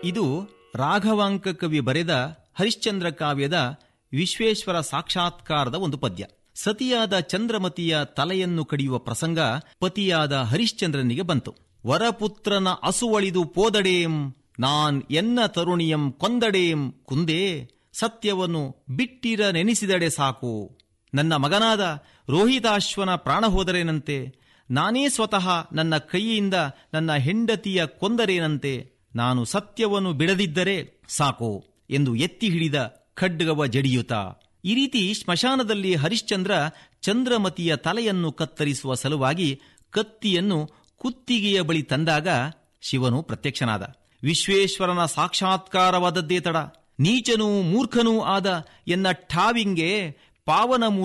ಇದು ರಾಘವಾಂಕ ಕವಿ ಬರೆದ ಹರಿಶ್ಚಂದ್ರ ಕಾವ್ಯದ ವಿಶ್ವೇಶ್ವರ ಸಾಕ್ಷಾತ್ಕಾರದ ಒಂದು ಪದ್ಯ ಸತಿಯಾದ ಚಂದ್ರಮತಿಯ ತಲೆಯನ್ನು ಕಡಿಯುವ ಪ್ರಸಂಗ ಪತಿಯಾದ ಹರಿಶ್ಚಂದ್ರನಿಗೆ ಬಂತು ವರಪುತ್ರನ ಅಸುವಳಿದು ಪೋದಡೇಂ ನಾನ್ ಎನ್ನ ತರುಣಿಯಂ ಕೊಂದಡೇಂ ಕುಂದೇ ಸತ್ಯವನ್ನು ಬಿಟ್ಟಿರ ನೆನೆಸಿದಡೆ ಸಾಕು ನನ್ನ ಮಗನಾದ ರೋಹಿತಾಶ್ವನ ಪ್ರಾಣ ಹೋದರೇನಂತೆ ನಾನೇ ಸ್ವತಃ ನನ್ನ ಕೈಯಿಂದ ನನ್ನ ಹೆಂಡತಿಯ ಕೊಂದರೇನಂತೆ ನಾನು ಸತ್ಯವನ್ನು ಬಿಡದಿದ್ದರೆ ಸಾಕು ಎಂದು ಎತ್ತಿ ಹಿಡಿದ ಖಡ್ಗವ ಜಡಿಯುತ್ತ ಈ ರೀತಿ ಸ್ಮಶಾನದಲ್ಲಿ ಹರಿಶ್ಚಂದ್ರ ಚಂದ್ರಮತಿಯ ತಲೆಯನ್ನು ಕತ್ತರಿಸುವ ಸಲುವಾಗಿ ಕತ್ತಿಯನ್ನು ಕುತ್ತಿಗೆಯ ಬಳಿ ತಂದಾಗ ಶಿವನು ಪ್ರತ್ಯಕ್ಷನಾದ ವಿಶ್ವೇಶ್ವರನ ಸಾಕ್ಷಾತ್ಕಾರವಾದದ್ದೇ ತಡ ನೀಚನೂ ಮೂರ್ಖನೂ ಆದ ಎನ್ನ ಠಾವಿಂಗೆ ಪಾವನ